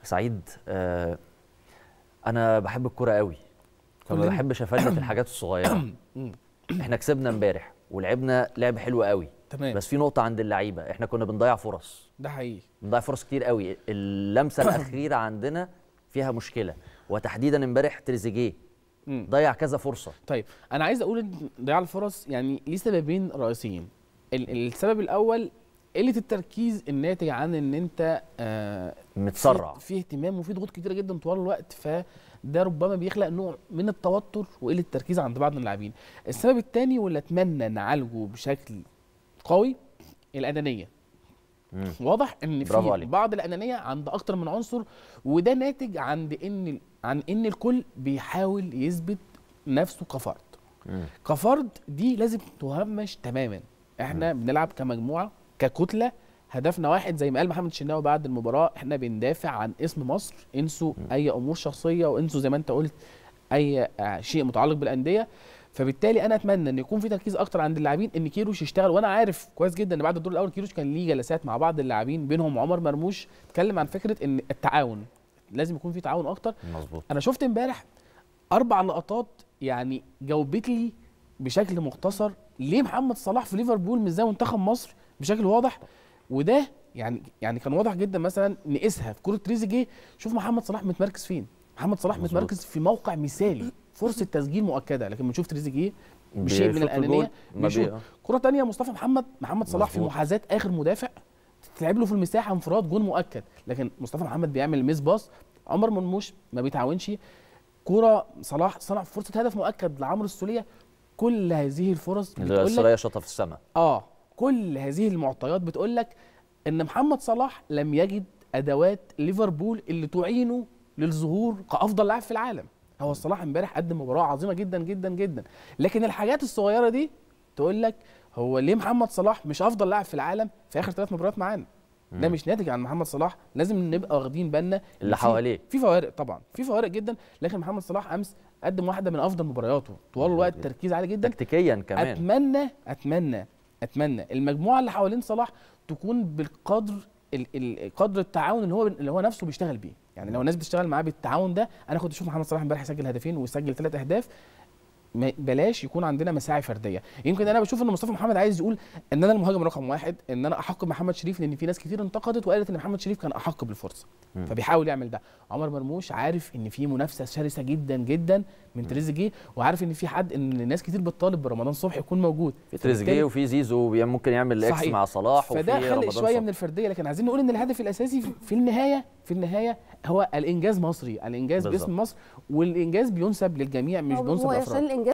سعيد آه انا بحب الكوره قوي فما كلنا. بحبش افنن في الحاجات الصغيره احنا كسبنا امبارح ولعبنا لعب حلو قوي تمام بس في نقطه عند اللعيبه احنا كنا بنضيع فرص ده حقيقي بنضيع فرص كتير قوي اللمسه الاخيره عندنا فيها مشكله وتحديدا امبارح تريزيجيه مم. ضيع كذا فرصه طيب انا عايز اقول ان ضياع الفرص يعني ليه سببين رئيسيين ال- السبب الاول قله التركيز الناتج عن ان انت آه متسرع في, في اهتمام وفي ضغوط كتيره جدا طوال الوقت فده ربما بيخلق نوع من التوتر وقله التركيز عند بعض اللاعبين السبب الثاني واللي اتمنى نعالجه بشكل قوي الانانيه مم. واضح ان برافو في عليك. بعض الانانيه عند اكتر من عنصر وده ناتج عند ان عن ان الكل بيحاول يثبت نفسه كفرد مم. كفرد دي لازم تهمش تماما احنا بنلعب كمجموعه ككتله هدفنا واحد زي ما قال محمد الشناوي بعد المباراه احنا بندافع عن اسم مصر انسوا اي امور شخصيه وانسوا زي ما انت قلت اي آه، شيء متعلق بالانديه فبالتالي انا اتمنى ان يكون في تركيز اكتر عند اللاعبين ان كيروش يشتغل وانا عارف كويس جدا ان بعد الدور الاول كيروش كان ليه جلسات مع بعض اللاعبين بينهم عمر مرموش اتكلم عن فكره ان التعاون لازم يكون في تعاون اكتر مظبوط انا شفت امبارح اربع لقطات يعني جاوبت لي بشكل مختصر ليه محمد صلاح في ليفربول مش زي منتخب مصر بشكل واضح وده يعني يعني كان واضح جدا مثلا نقيسها في كره تريزيجيه شوف محمد صلاح متمركز فين محمد صلاح مظبوط. متمركز في موقع مثالي فرصه تسجيل مؤكده لكن بنشوف تريزيجيه بشيء من بيشوط الانانيه الجول، ما بيشوط. بي- كره تانية مصطفى محمد محمد صلاح في مظبوط. محاذاه اخر مدافع تلعب له في المساحه انفراد جون مؤكد لكن مصطفى محمد بيعمل ميس باص عمر مرموش ما بيتعاونش كرة صلاح صنع فرصة هدف مؤكد لعمرو السولية كل هذه الفرص اللي بتقول لك السريه شاطها في السماء اه كل هذه المعطيات بتقول لك ان محمد صلاح لم يجد ادوات ليفربول اللي تعينه للظهور كافضل لاعب في العالم هو صلاح امبارح قدم مباراه عظيمه جدا جدا جدا لكن الحاجات الصغيره دي تقول لك هو ليه محمد صلاح مش افضل لاعب في العالم في اخر ثلاث مباريات معانا ده مش ناتج عن محمد صلاح لازم نبقى واخدين بالنا إن اللي في- حواليه. في فوارق طبعا في فوارق جدا لكن محمد صلاح امس قدم واحده من افضل مبارياته طوال الوقت تركيز عالي جدا تكتيكيا كمان اتمنى اتمنى اتمنى المجموعه اللي حوالين صلاح تكون بالقدر ال- ال- قدر التعاون اللي هو اللي هو نفسه بيشتغل بيه يعني لو الناس بتشتغل معاه بالتعاون ده انا كنت اشوف محمد صلاح امبارح يسجل هدفين ويسجل ثلاث اهداف ما- بلاش يكون عندنا مساعي فرديه يمكن انا بشوف ان مصطفى محمد عايز يقول ان انا المهاجم رقم واحد ان انا احق بمحمد شريف لان في ناس كتير انتقدت وقالت ان محمد شريف كان احق بالفرصه مم. فبيحاول يعمل ده عمر مرموش عارف ان في منافسه شرسه جدا جدا من تريزيجيه وعارف ان في حد ان ناس كتير بتطالب برمضان صبحي يكون موجود في تريزيجيه وفي زيزو بي- ممكن يعمل اكس صحيح. مع صلاح وفي فده خلق رمضان شويه صبحي. من الفرديه لكن عايزين نقول ان الهدف الاساسي في- في النهايه في النهايه هو الانجاز مصري الانجاز بالظبط. باسم مصر والانجاز بينسب للجميع مش هو بينسب هو لافراد عشان الانجاز